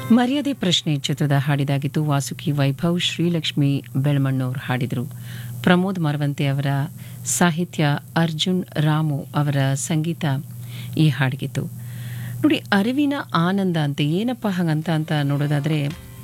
ಮರ್ಯಾದೆ ಪ್ರಶ್ನೆ ಚಿತ್ರದ ಹಾಡಿದಾಗಿತ್ತು ವಾಸುಕಿ ವೈಭವ್ ಶ್ರೀಲಕ್ಷ್ಮಿ ಬೆಳ್ಮಣ್ಣವ್ರು ಹಾಡಿದರು ಪ್ರಮೋದ್ ಮರವಂತೆ ಅವರ ಸಾಹಿತ್ಯ ಅರ್ಜುನ್ ರಾಮು ಅವರ ಸಂಗೀತ ಈ ಹಾಡಿಗಿತ್ತು ನೋಡಿ ಅರಿವಿನ ಆನಂದ ಅಂತ ಏನಪ್ಪ ಹಾಗಂತ ಅಂತ ನೋಡೋದಾದರೆ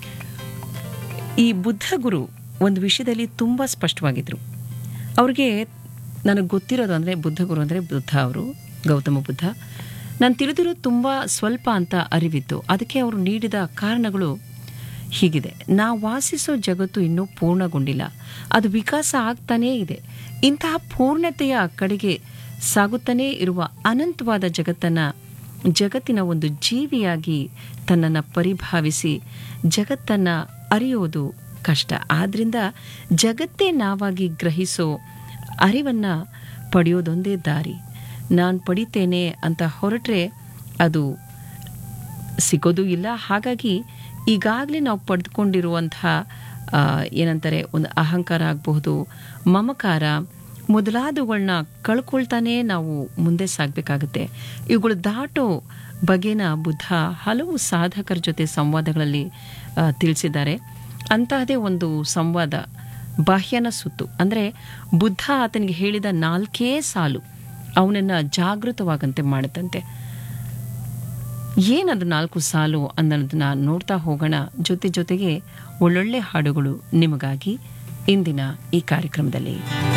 ಈ ಬುದ್ಧ ಗುರು ಒಂದು ವಿಷಯದಲ್ಲಿ ತುಂಬ ಸ್ಪಷ್ಟವಾಗಿದ್ದರು ಅವ್ರಿಗೆ ನನಗೆ ಗೊತ್ತಿರೋದು ಅಂದರೆ ಬುದ್ಧ ಗುರು ಅಂದರೆ ಬುದ್ಧ ಅವರು ಗೌತಮ ಬುದ್ಧ ನಾನು ತಿಳಿದಿರೋದು ತುಂಬ ಸ್ವಲ್ಪ ಅಂತ ಅರಿವಿತ್ತು ಅದಕ್ಕೆ ಅವರು ನೀಡಿದ ಕಾರಣಗಳು ಹೀಗಿದೆ ನಾವು ವಾಸಿಸೋ ಜಗತ್ತು ಇನ್ನೂ ಪೂರ್ಣಗೊಂಡಿಲ್ಲ ಅದು ವಿಕಾಸ ಆಗ್ತಾನೇ ಇದೆ ಇಂತಹ ಪೂರ್ಣತೆಯ ಕಡೆಗೆ ಸಾಗುತ್ತಾನೇ ಇರುವ ಅನಂತವಾದ ಜಗತ್ತನ್ನು ಜಗತ್ತಿನ ಒಂದು ಜೀವಿಯಾಗಿ ತನ್ನನ್ನು ಪರಿಭಾವಿಸಿ ಜಗತ್ತನ್ನು ಅರಿಯೋದು ಕಷ್ಟ ಆದ್ದರಿಂದ ಜಗತ್ತೇ ನಾವಾಗಿ ಗ್ರಹಿಸೋ ಅರಿವನ್ನು ಪಡೆಯೋದೊಂದೇ ದಾರಿ ನಾನು ಪಡಿತೇನೆ ಅಂತ ಹೊರಟ್ರೆ ಅದು ಸಿಗೋದು ಇಲ್ಲ ಹಾಗಾಗಿ ಈಗಾಗಲೇ ನಾವು ಪಡೆದುಕೊಂಡಿರುವಂತಹ ಆ, ಏನಂತಾರೆ ಒಂದು ಅಹಂಕಾರ ಆಗಬಹುದು ಮಮಕಾರ ಮೊದಲಾದವುಗಳನ್ನ ಕಳ್ಕೊಳ್ತಾನೆ ನಾವು ಮುಂದೆ ಸಾಗಬೇಕಾಗುತ್ತೆ ಇವುಗಳು ದಾಟೋ ಬಗೆನ ಬುದ್ಧ ಹಲವು ಸಾಧಕರ ಜೊತೆ ಸಂವಾದಗಳಲ್ಲಿ ಆ, ತಿಳಿಸಿದ್ದಾರೆ ಅಂತಹದೇ ಒಂದು ಸಂವಾದ ಬಾಹ್ಯನ ಸುತ್ತು ಅಂದರೆ ಬುದ್ಧ ಆತನಿಗೆ ಹೇಳಿದ ನಾಲ್ಕೇ ಸಾಲು ಅವನನ್ನು ಜಾಗೃತವಾಗಂತೆ ಮಾಡುತ್ತಂತೆ ಏನದು ನಾಲ್ಕು ಸಾಲು ಅನ್ನೋದನ್ನ ನೋಡ್ತಾ ಹೋಗೋಣ ಜೊತೆ ಜೊತೆಗೆ ಒಳ್ಳೊಳ್ಳೆ ಹಾಡುಗಳು ನಿಮಗಾಗಿ ಇಂದಿನ ಈ ಕಾರ್ಯಕ್ರಮದಲ್ಲಿ